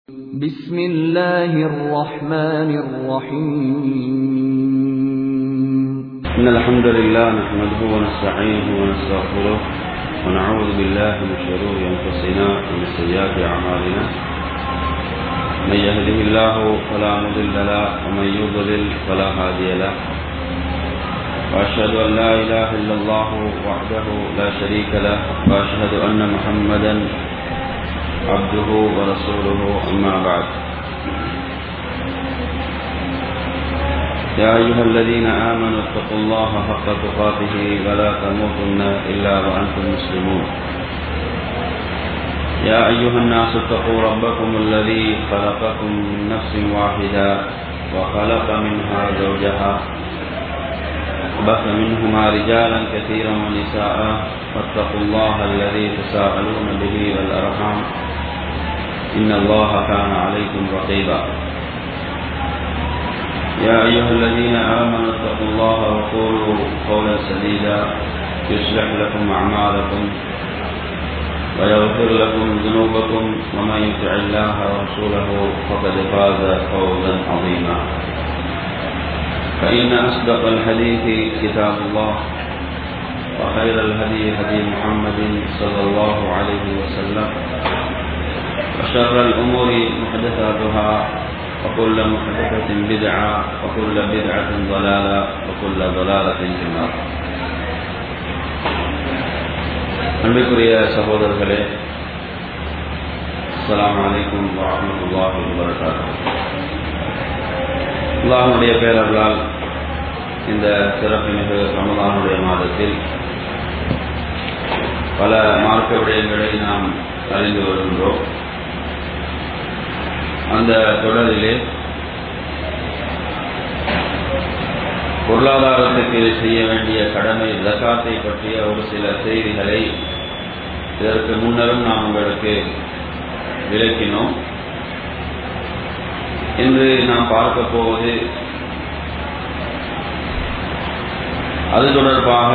بسم الله الرحمن الرحيم إن الحمد لله نحمده ونستعينه ونستغفره ونعوذ بالله من شرور أنفسنا ومن سيئات أعمالنا من يهده الله فلا مضل له ومن يضلل فلا هادي له وأشهد أن لا إله إلا الله وحده لا شريك له وأشهد أن محمدا عبده ورسوله أما بعد يا أيها الذين آمنوا اتقوا الله حق تقاته ولا تموتن إلا وأنتم مسلمون يا أيها الناس اتقوا ربكم الذي خلقكم من نفس واحدة وخلق منها زوجها وبث منهما رجالا كثيرا ونساء فاتقوا الله الذي تساءلون به والأرحام إن الله كان عليكم رقيبا يا أيها الذين آمنوا اتقوا الله وقولوا قولا سديدا يصلح لكم أعمالكم ويغفر لكم ذنوبكم ومن يطع الله ورسوله فقد فاز فوزا عظيما فإن أصدق الحديث كتاب الله وخير الهدي هدي محمد صلى الله عليه وسلم وشر الأمور محدثاتها وكل محدثة بدعة وكل بدعة ضلالة وكل ضلالة في النار அன்பிற்குரிய சகோதரர்களே அஸ்லாம் வலைக்கும் வரமத்துல்லாஹி வரகாத்து அல்லாஹனுடைய பேரர்களால் இந்த சிறப்புமிகு ரமதானுடைய மாதத்தில் பல மார்க்க விடயங்களை நாம் அறிந்து வருகின்றோம் அந்த தொடரிலே பொருளாதாரத்துக்கு செய்ய வேண்டிய கடமை ஜக்காத்தை பற்றிய ஒரு சில செய்திகளை இதற்கு முன்னரும் நாம் உங்களுக்கு விளக்கினோம் இன்று நாம் பார்க்க போவது அது தொடர்பாக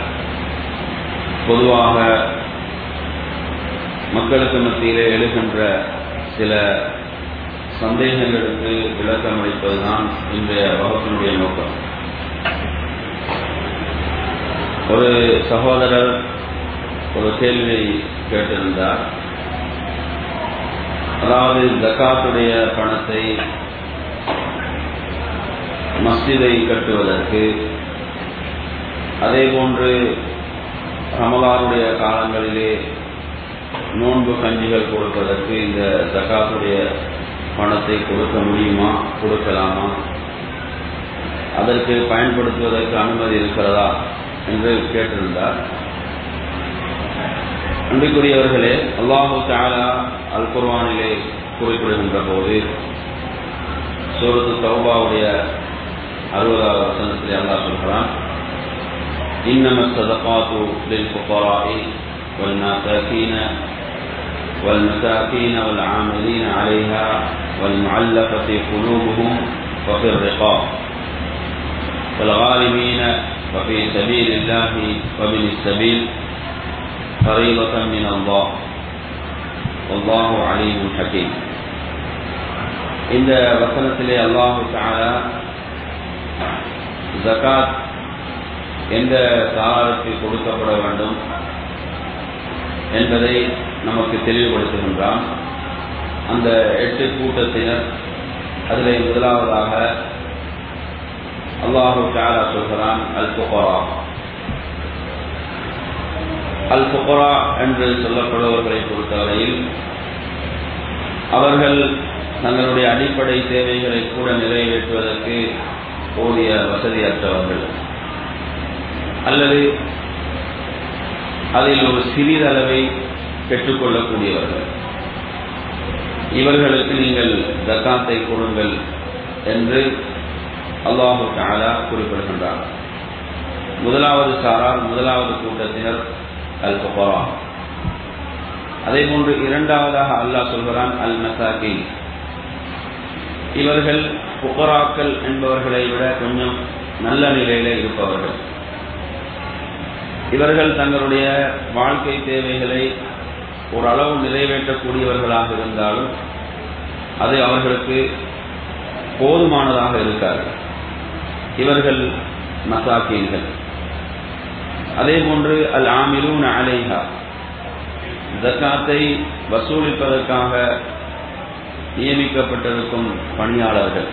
பொதுவாக மக்களுக்கு மத்தியிலே எழுகின்ற சில சந்தேகங்களுக்கு விளக்கம் அளிப்பதுதான் இன்றைய வகுப்பினுடைய நோக்கம் ஒரு சகோதரர் ஒரு கேள்வியை கேட்டிருந்தார் அதாவது ஜக்காத்துடைய பணத்தை மஸ்ஜிதை கட்டுவதற்கு அதே போன்று ரமலானுடைய காலங்களிலே நோன்பு கஞ்சிகள் கொடுப்பதற்கு இந்த ஜக்காத்துடைய பணத்தை கொடுக்க முடியுமா கொடுக்கலாமா அதற்கு பயன்படுத்துவதற்கு அனுமதி இருக்கிறதா என்று கேட்டிருந்தார் அன்புக்குரியவர்களே அல்லாஹு தாலா அல் குர்வானிலே குறிப்பிடுகின்ற போது சூரத்து தௌபாவுடைய அறுபதாவது வசனத்திலே அல்லாஹ் சொல்கிறான் إنما الصدقات للفقراء والمساكين والمساكين والعاملين عليها والمعلقة قلوبهم وفي الرقاب والغالبين وفي سبيل الله وابن السبيل فريضة من الله والله عليم حكيم இந்த வசனத்திலே அல்லாஹு தாலா ஜகாத் எந்த சாராருக்கு கொடுக்கப்பட வேண்டும் என்பதை நமக்கு தெளிவுபடுத்துகின்றான் அந்த எட்டு கூட்டத்தினர் அதில் முதலாவதாக அல்லாஹு தாலா சொல்கிறான் அல் புகரா அல் புகரா என்று சொல்லப்படுபவர்களை பொறுத்தவரையில் அவர்கள் தங்களுடைய அடிப்படை தேவைகளை கூட நிறைவேற்றுவதற்கு போதிய வசதியற்றவர்கள் அல்லது அதில் ஒரு சிறிதளவை பெற்றுக்கொள்ளக்கூடியவர்கள் இவர்களுக்கு நீங்கள் ஜக்காத்தை கொடுங்கள் என்று அல்லாஹு தாலா குறிப்பிடுகின்றார் முதலாவது சாரார் முதலாவது கூட்டத்தினர் அல் புகரா அதே போன்று இரண்டாவதாக அல்லாஹ் சொல்கிறான் அல் மசாக்கி இவர்கள் புகராக்கள் என்பவர்களை விட கொஞ்சம் நல்ல நிலையில இருப்பவர்கள் இவர்கள் தங்களுடைய வாழ்க்கை தேவைகளை ஓரளவு நிறைவேற்றக்கூடியவர்களாக இருந்தாலும் அது அவர்களுக்கு போதுமானதாக இருக்காது இவர்கள் மசாக்கீன்கள் அதே போன்று அல் ஆமிலூன் அலைஹா ஜக்காத்தை வசூலிப்பதற்காக நியமிக்கப்பட்டிருக்கும் பணியாளர்கள்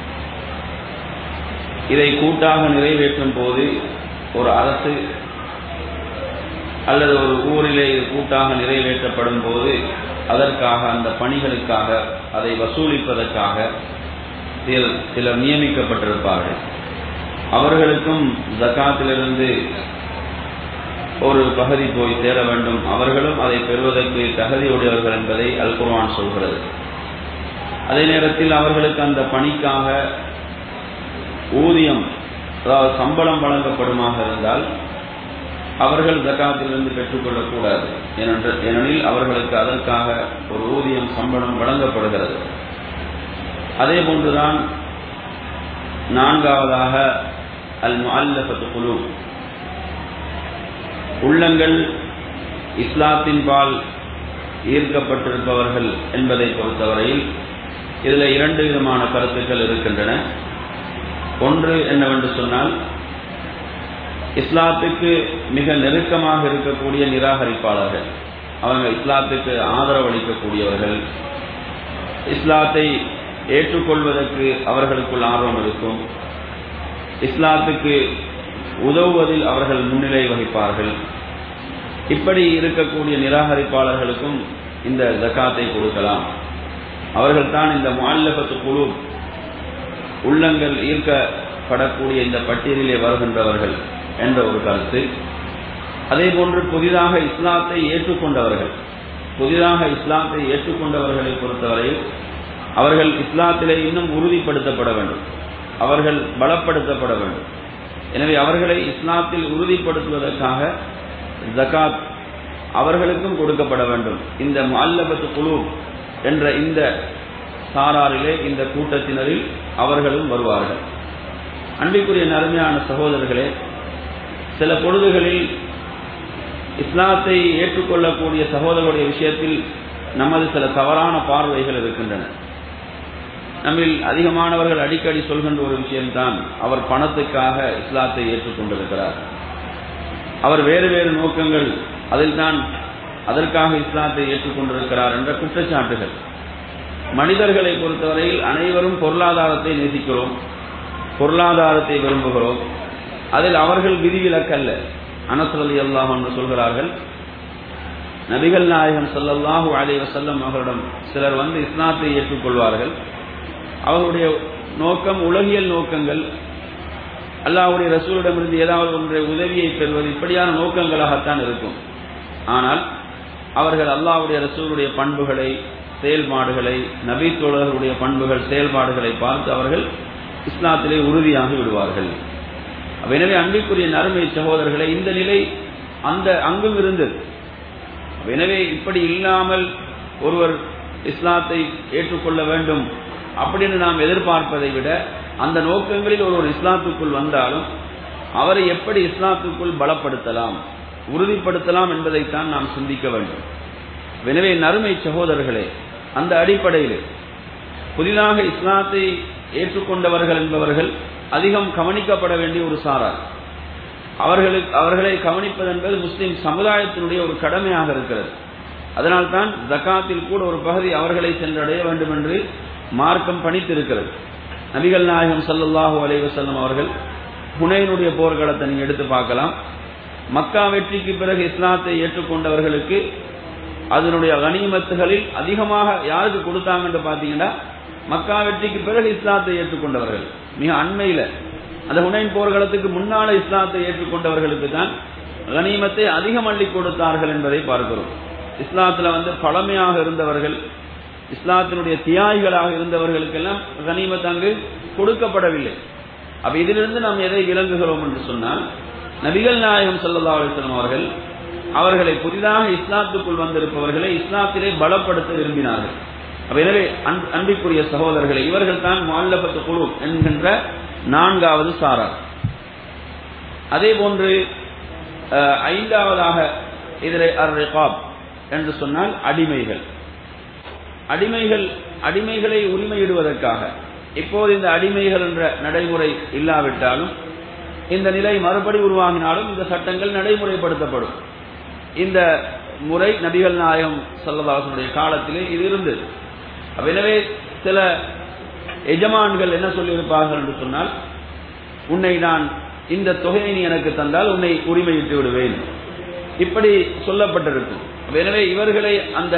இதை கூட்டாக நிறைவேற்றும் போது ஒரு அரசு அல்லது ஒரு ஊரிலே இது கூட்டாக நிறைவேற்றப்படும் போது அதற்காக அந்த பணிகளுக்காக அதை வசூலிப்பதற்காக சிலர் சிலர் நியமிக்கப்பட்டிருப்பார்கள் அவர்களுக்கும் ஜக்காத்திலிருந்து ஒரு பகுதி போய் சேர வேண்டும் அவர்களும் அதை பெறுவதற்கு தகுதியுடையவர்கள் என்பதை அல் குர்ஆன் சொல்கிறது அதே நேரத்தில் அவர்களுக்கு அந்த பணிக்காக ஊதியம் அதாவது சம்பளம் வழங்கப்படுமாக இருந்தால் அவர்கள் ஜக்காத்திலிருந்து பெற்றுக்கொள்ளக்கூடாது ஏனெனில் அவர்களுக்கு அதற்காக ஒரு ஊதியம் சம்பளம் வழங்கப்படுகிறது அதே போன்றுதான் நான்காவதாக அல் முல்லபத்து குழு உள்ளங்கள் இஸ்லாத்தின் பால் ஈர்க்கப்பட்டிருப்பவர்கள் என்பதை பொறுத்தவரையில் இதில் இரண்டு விதமான கருத்துக்கள் இருக்கின்றன ஒன்று என்னவென்று சொன்னால் இஸ்லாத்துக்கு மிக நெருக்கமாக இருக்கக்கூடிய நிராகரிப்பாளர்கள் அவங்க இஸ்லாத்துக்கு ஆதரவு அளிக்கக்கூடியவர்கள் இஸ்லாத்தை ஏற்றுக்கொள்வதற்கு அவர்களுக்குள் ஆர்வம் இருக்கும் இஸ்லாத்துக்கு உதவுவதில் அவர்கள் முன்னிலை வகிப்பார்கள் இப்படி இருக்கக்கூடிய நிராகரிப்பாளர்களுக்கும் இந்த ஜக்காத்தை கொடுக்கலாம் அவர்கள் தான் இந்த மால்லபத்து குழு உள்ளங்கள் ஈர்க்கப்படக்கூடிய இந்த பட்டியலிலே வருகின்றவர்கள் என்ற ஒரு கருத்து அதே போன்று புதிதாக இஸ்லாத்தை ஏற்றுக்கொண்டவர்கள் புதிதாக இஸ்லாத்தை ஏற்றுக்கொண்டவர்களை பொறுத்தவரையில் அவர்கள் இஸ்லாத்திலே இன்னும் உறுதிப்படுத்தப்பட வேண்டும் அவர்கள் பலப்படுத்தப்பட வேண்டும் எனவே அவர்களை இஸ்லாத்தில் உறுதிப்படுத்துவதற்காக ஜகாத் அவர்களுக்கும் கொடுக்கப்பட வேண்டும் இந்த அல்லபத்து குழு என்ற இந்த சாராரிலே இந்த கூட்டத்தினரில் அவர்களும் வருவார்கள் அன்பிற்குரிய நறுமையான சகோதரர்களே சில பொழுதுகளில் இஸ்லாத்தை ஏற்றுக்கொள்ளக்கூடிய சகோதரருடைய விஷயத்தில் நமது சில தவறான பார்வைகள் இருக்கின்றன நம்மில் அதிகமானவர்கள் அடிக்கடி சொல்கின்ற ஒரு விஷயம்தான் அவர் பணத்துக்காக இஸ்லாத்தை ஏற்றுக்கொண்டிருக்கிறார் அவர் வேறு வேறு நோக்கங்கள் அதில் தான் அதற்காக இஸ்லாத்தை ஏற்றுக்கொண்டிருக்கிறார் என்ற குற்றச்சாட்டுகள் மனிதர்களை பொறுத்தவரையில் அனைவரும் பொருளாதாரத்தை நேசிக்கிறோம் பொருளாதாரத்தை விரும்புகிறோம் அதில் அவர்கள் விதிவிலக்கல்ல அனசரலி அல்லாஹ் என்று சொல்கிறார்கள் நபிகள் நாயகம் சல்லல்லாஹு அலி வசல்லம் அவர்களிடம் சிலர் வந்து இஸ்லாத்தை ஏற்றுக்கொள்வார்கள் அவர்களுடைய நோக்கம் உலகியல் நோக்கங்கள் அல்லாஹுடைய ரசூலிடமிருந்து ஏதாவது ஒன்றை உதவியை பெறுவது இப்படியான நோக்கங்களாகத்தான் இருக்கும் ஆனால் அவர்கள் அல்லாஹுடைய ரசூலுடைய பண்புகளை செயல்பாடுகளை நபி தோழர்களுடைய பண்புகள் செயல்பாடுகளை பார்த்து அவர்கள் இஸ்லாத்திலே உறுதியாகி விடுவார்கள் எனவே அன்பிற்குரிய நறுமை சகோதரர்களை இந்த நிலை அந்த அங்கும் இருந்தது எனவே இப்படி இல்லாமல் ஒருவர் இஸ்லாத்தை ஏற்றுக்கொள்ள வேண்டும் அப்படின்னு நாம் எதிர்பார்ப்பதை விட அந்த நோக்கங்களில் ஒருவர் இஸ்லாத்துக்குள் வந்தாலும் அவரை எப்படி இஸ்லாத்துக்குள் பலப்படுத்தலாம் உறுதிப்படுத்தலாம் என்பதைத்தான் நாம் சிந்திக்க வேண்டும் எனவே நறுமை சகோதரர்களே அந்த அடிப்படையில் புதிதாக இஸ்லாத்தை ஏற்றுக்கொண்டவர்கள் என்பவர்கள் அதிகம் கவனிக்கப்பட வேண்டிய ஒரு சாரார் அவர்களுக்கு அவர்களை கவனிப்பது என்பது முஸ்லிம் சமுதாயத்தினுடைய ஒரு கடமையாக இருக்கிறது அதனால்தான் ஜக்காத்தில் கூட ஒரு பகுதி அவர்களை சென்றடைய வேண்டும் என்று மார்க்கம் பணித்திருக்கிறது நபிகள் நாயகம் சல்லல்லாஹூ அலைவசல்லம் அவர்கள் புனேனுடைய போர்க்களத்தை நீங்க எடுத்து பார்க்கலாம் மக்கா வெற்றிக்கு பிறகு இஸ்லாத்தை ஏற்றுக்கொண்டவர்களுக்கு அதனுடைய கனிமத்துகளில் அதிகமாக யாருக்கு கொடுத்தாங்கன்னு பார்த்தீங்கன்னா மக்கா வெற்றிக்கு பிறகு இஸ்லாத்தை ஏற்றுக்கொண்டவர்கள் மிக அண்மையில அந்த ஹுனைன் போர்க்களத்துக்கு முன்னால இஸ்லாத்தை ஏற்றுக்கொண்டவர்களுக்கு தான் கனிமத்தை அதிகம் அள்ளி கொடுத்தார்கள் என்பதை பார்க்கிறோம் இஸ்லாத்துல வந்து பழமையாக இருந்தவர்கள் இஸ்லாத்தினுடைய தியாகிகளாக இருந்தவர்களுக்கெல்லாம் கனிமத் அங்கு கொடுக்கப்படவில்லை அப்ப இதிலிருந்து நாம் எதை விளங்குகிறோம் என்று சொன்னால் நபிகள் நாயகம் சல்லா அலிஸ்லாம் அவர்கள் அவர்களை புதிதாக இஸ்லாத்துக்குள் வந்திருப்பவர்களை இஸ்லாத்திலே பலப்படுத்த விரும்பினார்கள் அப்ப எனவே அன்பிற்குரிய சகோதரர்களை இவர்கள் தான் மால்லபத்து குழு என்கின்ற நான்காவது சாரார் அதே போன்று ஐந்தாவதாக இதில் அர் ரிகாப் என்று சொன்னால் அடிமைகள் அடிமைகள் அடிமைகளை உரிமையிடுவதற்காக இப்போது இந்த அடிமைகள் என்ற நடைமுறை இல்லாவிட்டாலும் இந்த நிலை மறுபடி உருவாகினாலும் இந்த சட்டங்கள் நடைமுறைப்படுத்தப்படும் இந்த முறை நபிகள் நாயகம் சல்லதாசனுடைய காலத்திலே இது இருந்தது அப்ப எனவே சில எஜமான்கள் என்ன சொல்லியிருப்பார்கள் என்று சொன்னால் உன்னை நான் இந்த தொகையை நீ எனக்கு தந்தால் உன்னை உரிமையிட்டு விடுவேன் இப்படி சொல்லப்பட்டிருக்கும் அப்ப எனவே இவர்களை அந்த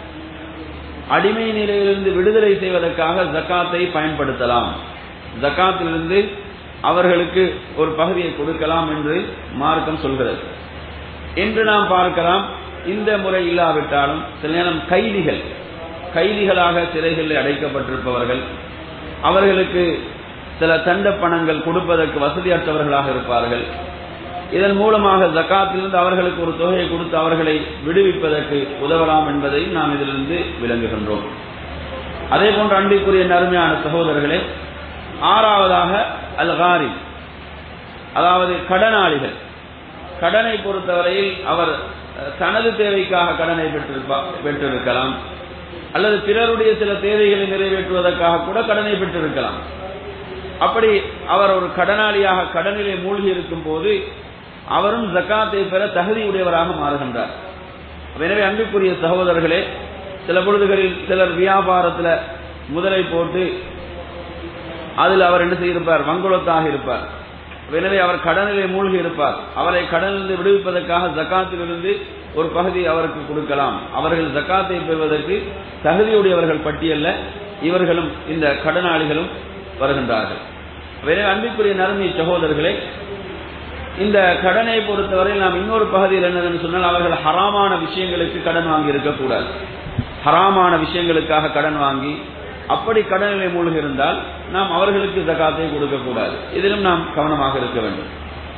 அடிமை நிலையிலிருந்து விடுதலை செய்வதற்காக ஜக்காத்தை பயன்படுத்தலாம் ஜக்காத்திலிருந்து அவர்களுக்கு ஒரு பகுதியை கொடுக்கலாம் என்று மார்க்கம் சொல்கிறது என்று நாம் பார்க்கலாம் இந்த முறை இல்லாவிட்டாலும் சில நேரம் கைதிகள் கைதிகளாக சிறைகளில் அடைக்கப்பட்டிருப்பவர்கள் அவர்களுக்கு சில தண்ட பணங்கள் கொடுப்பதற்கு வசதியற்றவர்களாக இருப்பார்கள் இதன் மூலமாக ஜக்காத்திலிருந்து அவர்களுக்கு ஒரு தொகையை கொடுத்து அவர்களை விடுவிப்பதற்கு உதவலாம் என்பதையும் நாம் இதிலிருந்து விளங்குகின்றோம் அதே போன்ற அன்பிற்குரிய நறுமையான சகோதரர்களே ஆறாவதாக அல்காரி அதாவது கடனாளிகள் கடனை பொறுத்தவரையில் அவர் தனது தேவைக்காக கடனை பெற்றிருப்பா பெற்றிருக்கலாம் அல்லது பிறருடைய சில தேவைகளை நிறைவேற்றுவதற்காக கூட கடனை பெற்றிருக்கலாம் அப்படி அவர் ஒரு கடனாளியாக கடனிலே மூழ்கி இருக்கும் போது அவரும் ஜக்காத்தை பெற தகுதியுடையவராக மாறுகின்றார் எனவே அன்புக்குரிய சகோதரர்களே சில பொழுதுகளில் சிலர் வியாபாரத்தில் முதலை போட்டு அதில் அவர் என்ன செய்திருப்பார் வங்குளத்தாக இருப்பார் எனவே அவர் கடனிலே மூழ்கி இருப்பார் அவரை கடனிலிருந்து விடுவிப்பதற்காக ஜக்காத்திலிருந்து ஒரு பகுதி அவருக்கு கொடுக்கலாம் அவர்கள் ஜக்காத்தை பெறுவதற்கு தகுதியுடையவர்கள் பட்டியல்ல இவர்களும் இந்த கடனாளிகளும் வருகின்றார்கள் எனவே அன்பிற்குரிய நறுமை சகோதரர்களே இந்த கடனை பொறுத்தவரை நாம் இன்னொரு பகுதியில் என்னதுன்னு சொன்னால் அவர்கள் ஹராமான விஷயங்களுக்கு கடன் வாங்கி இருக்கக்கூடாது ஹராமான விஷயங்களுக்காக கடன் வாங்கி அப்படி கடனிலை மூழ்கி இருந்தால் நாம் அவர்களுக்கு ஜகாத்தை கொடுக்கக்கூடாது இதிலும் நாம் கவனமாக இருக்க வேண்டும்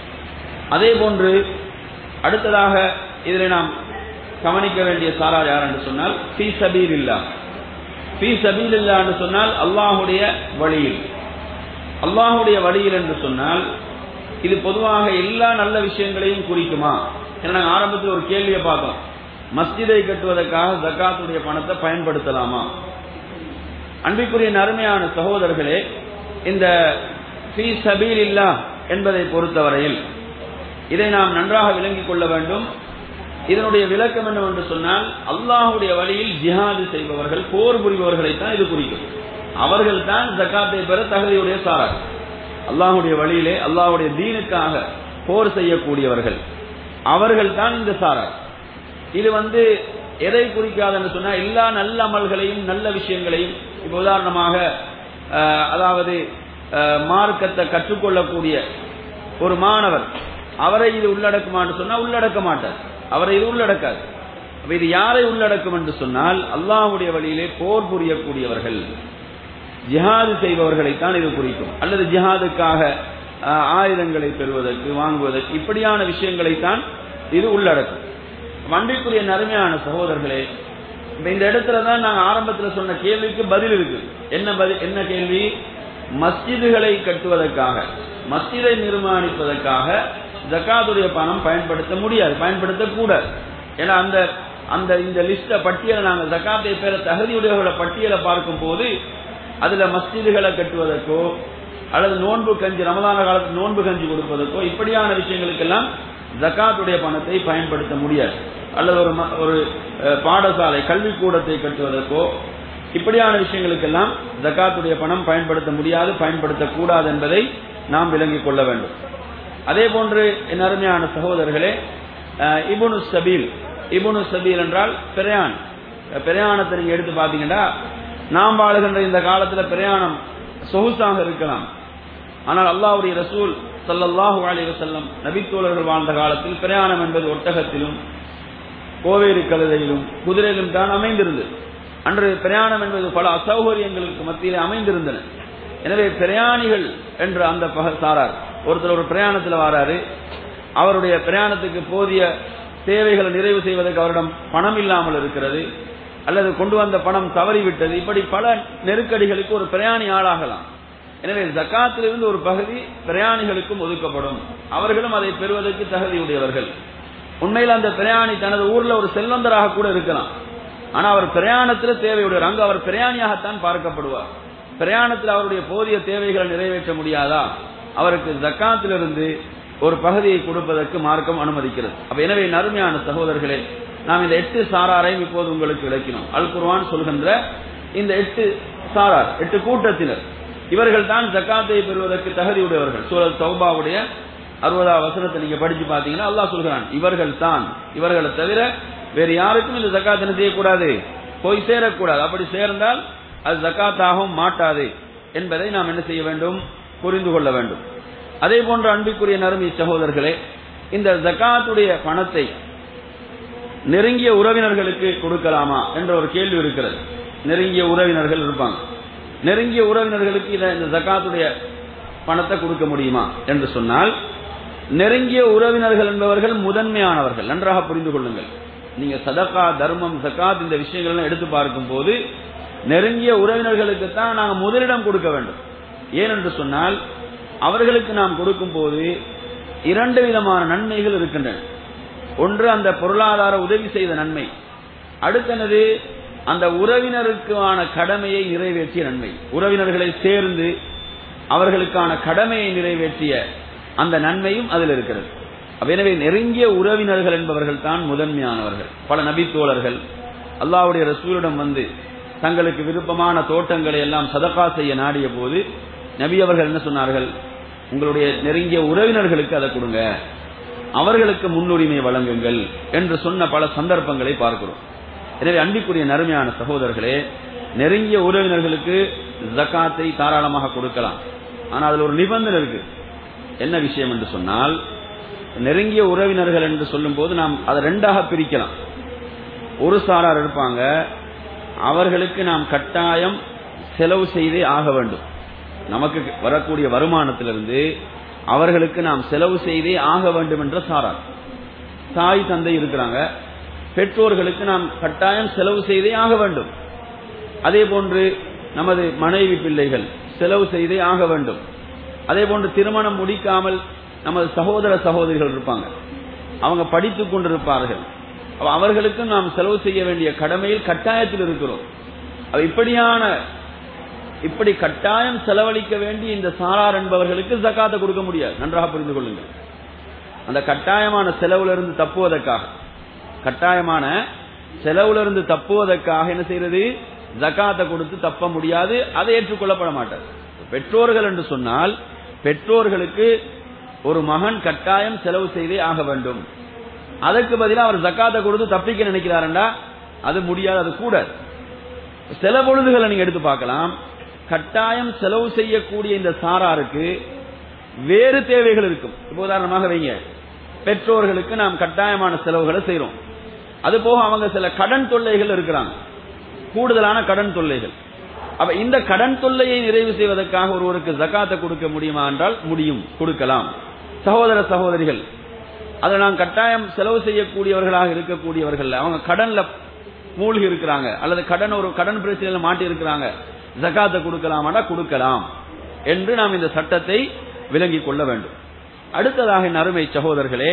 அதே போன்று அடுத்ததாக இதில் நாம் கவனிக்க வேண்டிய சாரார் யார் என்று சொன்னால் பி சபீர் இல்லா பி சபீர் இல்லா என்று சொன்னால் அல்லாஹுடைய வழியில் அல்லாஹுடைய வழியில் என்று சொன்னால் இது பொதுவாக எல்லா நல்ல விஷயங்களையும் குறிக்குமா ஏன்னா நாங்கள் ஆரம்பத்தில் ஒரு கேள்வியை பார்த்தோம் மஸ்ஜிதை கட்டுவதற்காக ஜக்காத்துடைய பணத்தை பயன்படுத்தலாமா அன்பிற்குரிய நறுமையான சகோதரர்களே இந்த ஃபீ சபீல் இல்லா என்பதை பொறுத்தவரையில் இதை நாம் நன்றாக விளங்கிக் கொள்ள வேண்டும் இதனுடைய விளக்கம் என்னவென்று சொன்னால் அல்லாஹுடைய வழியில் ஜிஹாது செய்பவர்கள் போர் புரிபவர்களைத்தான் இது குறிக்கும் அவர்கள் தான் ஜக்காத்தை பெற தகுதியுடைய சாரார் அல்லாஹுடைய வழியிலே அல்லாஹுடைய தீனுக்காக போர் செய்யக்கூடியவர்கள் அவர்கள் தான் இந்த சாரார் இது வந்து எதை குறிக்காதுன்னு சொன்னா எல்லா நல்ல அமல்களையும் நல்ல விஷயங்களையும் இப்ப உதாரணமாக அதாவது மார்க்கத்தை கற்றுக்கொள்ளக்கூடிய ஒரு மாணவர் அவரை இது உள்ளடக்குமான்னு சொன்னா உள்ளடக்க மாட்டார் அவரை இது உள்ளடக்காது அப்ப இது யாரை உள்ளடக்கும் என்று சொன்னால் அல்லாஹுடைய வழியிலே போர் புரியக்கூடியவர்கள் ஜிஹாது செய்பவர்களைத்தான் இது குறிக்கும் அல்லது ஜிஹாதுக்காக ஆயுதங்களை பெறுவதற்கு வாங்குவதற்கு இப்படியான விஷயங்களைத்தான் இது உள்ளடக்கும் அன்பிற்குரிய நறுமையான சகோதரர்களே இந்த இடத்துல தான் நாங்கள் ஆரம்பத்தில் சொன்ன கேள்விக்கு பதில் இருக்கு என்ன பதில் என்ன கேள்வி மஸ்ஜிதுகளை கட்டுவதற்காக மஸ்ஜிதை நிர்மாணிப்பதற்காக ஜக்காத்துடைய பணம் பயன்படுத்த முடியாது பயன்படுத்தக்கூடாது ஏன்னா அந்த அந்த இந்த லிஸ்ட பட்டியலை நாங்கள் ஜக்காத்தை பெற தகுதியுடையவர்கள பட்டியலை பார்க்கும் போது அதுல மஸ்ஜிதுகளை கட்டுவதற்கோ அல்லது நோன்பு கஞ்சி ரமதான காலத்தில் நோன்பு கஞ்சி கொடுப்பதற்கோ இப்படியான விஷயங்களுக்கெல்லாம் ஜக்காத்துடைய பணத்தை பயன்படுத்த முடியாது அல்லது ஒரு ஒரு பாடசாலை கல்விக்கூடத்தை கட்டுவதற்கோ இப்படியான விஷயங்களுக்கெல்லாம் ஜக்காத்துடைய பணம் பயன்படுத்த முடியாது பயன்படுத்தக்கூடாது என்பதை நாம் விளங்கிக் கொள்ள வேண்டும் அதே போன்று என் அருமையான சகோதரர்களே இபுனு சபீல் இபுனு சபீல் என்றால் பிரயான் பிரயாணத்தை நீங்க எடுத்து பாத்தீங்கன்னா நாம் வாழுகின்ற இந்த காலத்துல பிரயாணம் சொகுசாக இருக்கலாம் ஆனால் அல்லாவுடைய ரசூல் சல்லல்லாஹு அலி வசல்லம் நபித்தோழர்கள் வாழ்ந்த காலத்தில் பிரயாணம் என்பது ஒட்டகத்திலும் கோவேறு கழுதையிலும் குதிரையிலும் தான் அமைந்திருந்தது அன்று பிரயாணம் என்பது பல அசௌகரியங்களுக்கு மத்தியில் அமைந்திருந்தன எனவே பிரயாணிகள் என்று அந்த சாரார் ஒருத்தர் ஒரு பிரயாணத்தில் வராரு அவருடைய பிரயாணத்துக்கு போதிய தேவைகளை நிறைவு செய்வதற்கு அவரிடம் பணம் இல்லாமல் இருக்கிறது அல்லது கொண்டு வந்த பணம் தவறிவிட்டது இப்படி பல நெருக்கடிகளுக்கு ஒரு பிரயாணி ஆளாகலாம் எனவே ஜக்காத்திலிருந்து ஒரு பகுதி பிரயாணிகளுக்கும் ஒதுக்கப்படும் அவர்களும் அதை பெறுவதற்கு தகுதியுடையவர்கள் உண்மையில் அந்த பிரயாணி தனது ஊர்ல ஒரு செல்வந்தராக கூட இருக்கலாம் ஆனா அவர் பிரயாணத்துல தேவையுடையவர் அங்கு அவர் பிரயாணியாகத்தான் பார்க்கப்படுவார் பிரயாணத்தில் அவருடைய போதிய தேவைகளை நிறைவேற்ற முடியாதா அவருக்கு ஜக்காத்திலிருந்து ஒரு பகுதியை கொடுப்பதற்கு மார்க்கம் அனுமதிக்கிறது அப்ப எனவே நறுமையான சகோதரர்களே நாம் இந்த எட்டு சாராரையும் இப்போது உங்களுக்கு விளக்கினோம் அல் குர்ஆன் சொல்கின்ற இந்த எட்டு சாரார் எட்டு கூட்டத்தினர் இவர்கள் தான் ஜக்காத்தை பெறுவதற்கு தகுதியுடையவர்கள் சூழல் தௌபாவுடைய அறுபதாவது வசனத்தை நீங்க படிச்சு பாத்தீங்கன்னா அல்லாஹ் சொல்கிறான் இவர்கள் தான் இவர்களை தவிர வேறு யாருக்கும் இந்த ஜக்காத் என்ன செய்யக்கூடாது போய் சேரக்கூடாது அப்படி சேர்ந்தால் அது ஜக்காத்தாகவும் மாட்டாது என்பதை நாம் என்ன செய்ய வேண்டும் புரிந்து கொள்ள வேண்டும் அதே போன்ற அன்பிற்குரிய நறுமை சகோதரர்களே இந்த ஜக்காத்துடைய பணத்தை நெருங்கிய உறவினர்களுக்கு கொடுக்கலாமா என்ற ஒரு கேள்வி இருக்கிறது நெருங்கிய உறவினர்கள் இருப்பாங்க நெருங்கிய உறவினர்களுக்கு இதை இந்த ஜக்காத்துடைய பணத்தை கொடுக்க முடியுமா என்று சொன்னால் நெருங்கிய உறவினர்கள் என்பவர்கள் முதன்மையானவர்கள் நன்றாக புரிந்து கொள்ளுங்கள் நீங்க சதகா தர்மம் ஜக்காத் இந்த விஷயங்கள் எடுத்து பார்க்கும் போது நெருங்கிய உறவினர்களுக்கு தான் நாங்கள் முதலிடம் கொடுக்க வேண்டும் ஏனென்று சொன்னால் அவர்களுக்கு நாம் கொடுக்கும் போது இரண்டு விதமான நன்மைகள் இருக்கின்றன ஒன்று அந்த பொருளாதார உதவி செய்த நன்மை அடுத்தனது அந்த உறவினருக்கான கடமையை நிறைவேற்றிய நன்மை உறவினர்களை சேர்ந்து அவர்களுக்கான கடமையை நிறைவேற்றிய அந்த நன்மையும் அதில் இருக்கிறது எனவே நெருங்கிய உறவினர்கள் என்பவர்கள் தான் முதன்மையானவர்கள் பல நபித்தோழர்கள் அல்லாவுடைய ரசூலிடம் வந்து தங்களுக்கு விருப்பமான தோட்டங்களை எல்லாம் சதக்கா செய்ய நாடிய போது நபி அவர்கள் என்ன சொன்னார்கள் உங்களுடைய நெருங்கிய உறவினர்களுக்கு அதை கொடுங்க அவர்களுக்கு முன்னுரிமை வழங்குங்கள் என்று சொன்ன பல சந்தர்ப்பங்களை பார்க்கிறோம் எனவே அன்பிற்குரிய நறுமையான சகோதரர்களே நெருங்கிய உறவினர்களுக்கு ஜக்காத்தை தாராளமாக கொடுக்கலாம் ஆனால் அதில் ஒரு நிபந்தனை இருக்கு என்ன விஷயம் என்று சொன்னால் நெருங்கிய உறவினர்கள் என்று சொல்லும் போது நாம் அதை ரெண்டாக பிரிக்கலாம் ஒரு சாரார் இருப்பாங்க அவர்களுக்கு நாம் கட்டாயம் செலவு செய்தே ஆக வேண்டும் நமக்கு வரக்கூடிய வருமானத்திலிருந்து அவர்களுக்கு நாம் செலவு செய்தே ஆக வேண்டும் என்ற சாரார் தாய் தந்தை இருக்கிறாங்க பெற்றோர்களுக்கு நாம் கட்டாயம் செலவு செய்தே ஆக வேண்டும் அதே போன்று நமது மனைவி பிள்ளைகள் செலவு செய்தே ஆக வேண்டும் அதே போன்று திருமணம் முடிக்காமல் நமது சகோதர சகோதரிகள் இருப்பாங்க அவங்க படித்துக் கொண்டிருப்பார்கள் அவர்களுக்கும் நாம் செலவு செய்ய வேண்டிய கடமையில் கட்டாயத்தில் இருக்கிறோம் இப்படியான இப்படி கட்டாயம் செலவழிக்க வேண்டிய இந்த சாரார் என்பவர்களுக்கு ஜக்காத்தை கொடுக்க முடியாது நன்றாக புரிந்து கொள்ளுங்கள் அந்த கட்டாயமான செலவுல இருந்து தப்புவதற்காக கட்டாயமான செலவுல இருந்து தப்புவதற்காக என்ன செய்யறது ஜக்காத்தை கொடுத்து தப்ப முடியாது அதை ஏற்றுக்கொள்ளப்பட மாட்டார் பெற்றோர்கள் என்று சொன்னால் பெற்றோர்களுக்கு ஒரு மகன் கட்டாயம் செலவு செய்தே ஆக வேண்டும் அதற்கு பதிலாக அவர் ஜக்காத்தை கொடுத்து தப்பிக்க நினைக்கிறாரண்டா அது முடியாது அது கூட சில பொழுதுகளை நீங்க எடுத்து பார்க்கலாம் கட்டாயம் செலவு செய்யக்கூடிய இந்த சாராருக்கு வேறு தேவைகள் இருக்கும் இப்போ உதாரணமாக வைங்க பெற்றோர்களுக்கு நாம் கட்டாயமான செலவுகளை செய்யறோம் அது போக அவங்க சில கடன் தொல்லைகள் இருக்கிறாங்க கூடுதலான கடன் தொல்லைகள் அப்ப இந்த கடன் தொல்லையை நிறைவு செய்வதற்காக ஒருவருக்கு ஜக்காத்தை கொடுக்க முடியுமா என்றால் முடியும் கொடுக்கலாம் சகோதர சகோதரிகள் அதை நாம் கட்டாயம் செலவு செய்யக்கூடியவர்களாக இருக்கக்கூடியவர்கள் அவங்க கடன்ல மூழ்கி இருக்கிறாங்க அல்லது கடன் ஒரு கடன் பிரச்சனையில மாட்டி இருக்கிறாங்க ஜக்காத்தை கொடுக்கலாமாடா கொடுக்கலாம் என்று நாம் இந்த சட்டத்தை விளங்கிக் கொள்ள வேண்டும் அடுத்ததாக என் அருமை சகோதரர்களே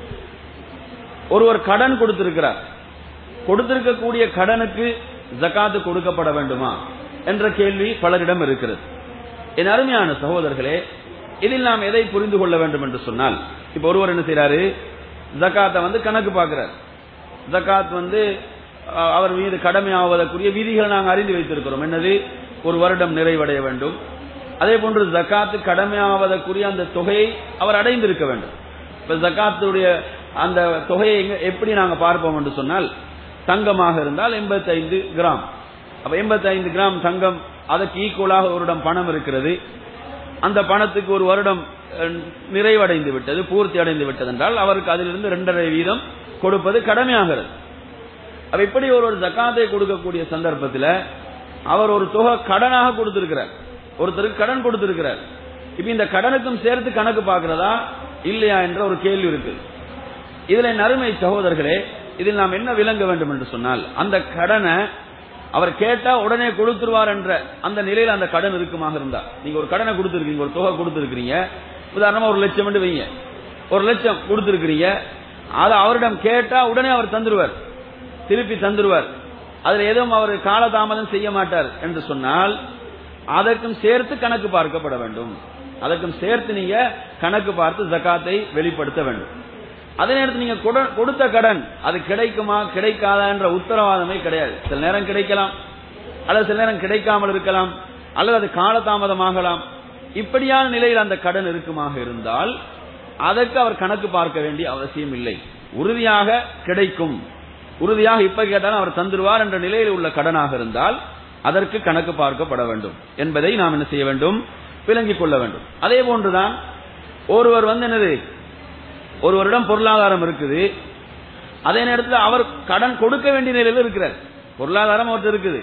ஒருவர் கடன் கொடுத்திருக்கிறார் கொடுத்திருக்கக்கூடிய கடனுக்கு ஜக்காத்து கொடுக்கப்பட வேண்டுமா என்ற கேள்வி பலரிடம் இருக்கிறது என் அருமையான சகோதரர்களே இதில் நாம் எதை புரிந்து கொள்ள வேண்டும் என்று சொன்னால் இப்ப ஒருவர் என்ன செய்யறாரு ஜக்காத்தை வந்து கணக்கு பார்க்கிறார் ஜக்காத் வந்து அவர் மீது கடமையாவதற்குரிய விதிகளை நாங்கள் அறிந்து வைத்திருக்கிறோம் என்னது ஒரு வருடம் நிறைவடைய வேண்டும் அதே போன்று ஜக்காத்து கடமையாவதற்குரிய அந்த தொகையை அவர் அடைந்திருக்க வேண்டும் இப்ப ஜக்காத்துடைய அந்த தொகையை எப்படி நாங்க பார்ப்போம் என்று சொன்னால் தங்கமாக இருந்தால் எண்பத்தைந்து கிராம் அப்ப எண்பத்தைந்து கிராம் தங்கம் அதற்கு ஈக்குவலாக ஒருடம் பணம் இருக்கிறது அந்த பணத்துக்கு ஒரு வருடம் நிறைவடைந்து விட்டது பூர்த்தி அடைந்து விட்டது என்றால் அவருக்கு அதிலிருந்து இரண்டரை வீதம் கொடுப்பது கடமையாகிறது அப்ப இப்படி ஒரு ஒரு ஜக்காத்தை கொடுக்கக்கூடிய சந்தர்ப்பத்தில் அவர் ஒரு தொகை கடனாக கொடுத்திருக்கிறார் ஒருத்தருக்கு கடன் கொடுத்திருக்கிறார் இப்ப இந்த கடனுக்கும் சேர்த்து கணக்கு பார்க்கிறதா இல்லையா என்ற ஒரு கேள்வி இருக்கு இதுல நறுமை சகோதரர்களே இதில் நாம் என்ன விளங்க வேண்டும் என்று சொன்னால் அந்த கடனை அவர் கேட்டா உடனே கொடுத்துருவார் என்ற அந்த நிலையில் அந்த கடன் இருக்குமாக இருந்தா நீங்க ஒரு கடனை கொடுத்துருக்கீங்க ஒரு தொகை கொடுத்துருக்கீங்க உதாரணமா ஒரு லட்சம் வைங்க ஒரு லட்சம் கொடுத்துருக்கீங்க அதை அவரிடம் கேட்டா உடனே அவர் தந்துருவார் திருப்பி தந்துருவார் அதுல எதுவும் அவர் காலதாமதம் செய்ய மாட்டார் என்று சொன்னால் அதற்கும் சேர்த்து கணக்கு பார்க்கப்பட வேண்டும் அதற்கும் சேர்த்து நீங்க கணக்கு பார்த்து ஜக்காத்தை வெளிப்படுத்த வேண்டும் அதே நேரத்தில் நீங்க கொட- கொடுத்த கடன் அது கிடைக்குமா கிடைக்காதா என்ற உத்தரவாதமே கிடையாது சில நேரம் கிடைக்கலாம் அல்லது சில நேரம் கிடைக்காமல் இருக்கலாம் அல்லது அது காலதாமதமாகலாம் இப்படியான நிலையில் அந்த கடன் இருக்குமாக இருந்தால் அதற்கு அவர் கணக்கு பார்க்க வேண்டிய அவசியம் இல்லை உறுதியாக கிடைக்கும் உறுதியாக இப்ப கேட்டாலும் அவர் தந்துருவார் என்ற நிலையில் உள்ள கடனாக இருந்தால் அதற்கு கணக்கு பார்க்கப்பட வேண்டும் என்பதை நாம் என்ன செய்ய வேண்டும் விளங்கிக் கொள்ள வேண்டும் அதே போன்றுதான் ஒருவர் வந்து என்னது ஒருவரிடம் பொருளாதாரம் இருக்குது அதே நேரத்தில் அவர் கடன் கொடுக்க வேண்டிய நிலையில் இருக்கிறார் பொருளாதாரம் அவர்கிட்ட இருக்குது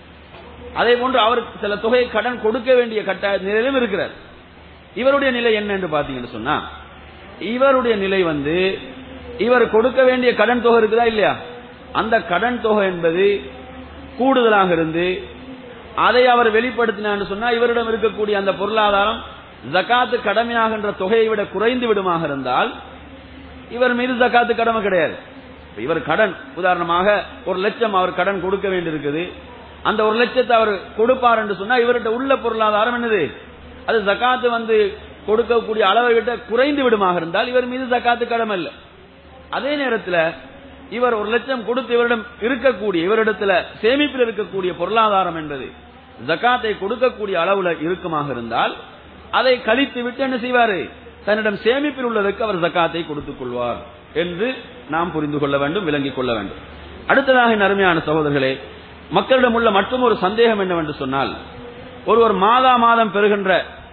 அதே போன்று அவர் சில தொகையை கடன் கொடுக்க வேண்டிய கட்டாய நிலையிலும் இருக்கிறார் இவருடைய நிலை என்ன என்று பாத்தீங்கன்னு சொன்னா இவருடைய நிலை வந்து இவர் கொடுக்க வேண்டிய கடன் தொகை இருக்குதா இல்லையா அந்த கடன் தொகை என்பது கூடுதலாக இருந்து அதை அவர் வெளிப்படுத்தினான்னு சொன்னா இவரிடம் இருக்கக்கூடிய அந்த பொருளாதாரம் ஜகாத்து கடமையாகின்ற தொகையை விட குறைந்து விடுமாக இருந்தால் இவர் மீது ஜகாத்து கடமை கிடையாது இப்ப இவர் கடன் உதாரணமாக ஒரு லட்சம் அவர் கடன் கொடுக்க வேண்டியிருக்குது அந்த ஒரு லட்சத்தை அவர் கொடுப்பார் என்று சொன்னா இவர்கிட்ட உள்ள பொருளாதாரம் என்னது அது ஜகாத்து வந்து கொடுக்கக்கூடிய அளவை விட குறைந்து விடுமாக இருந்தால் இவர் மீது ஜகாத்து கடமை இல்லை அதே நேரத்தில் இவர் ஒரு லட்சம் கொடுத்து இவரிடம் இருக்கக்கூடிய இவரிடத்துல சேமிப்பில் இருக்கக்கூடிய பொருளாதாரம் என்பது ஜகாத்தை கொடுக்கக்கூடிய அளவுல இருக்குமாக இருந்தால் அதை கழித்து விட்டு என்ன செய்வாரு தன்னிடம் சேமிப்பில் உள்ளதற்கு அவர் ஜக்காத்தை கொடுத்துக் கொள்வார் என்று நாம் புரிந்து கொள்ள வேண்டும் விளங்கிக் கொள்ள வேண்டும் அடுத்ததாக என் அருமையான சகோதரர்களே மக்களிடம் உள்ள மற்றும் ஒரு சந்தேகம் என்னவென்று சொன்னால் ஒருவர் மாதா மாதம் பெறுகின்ற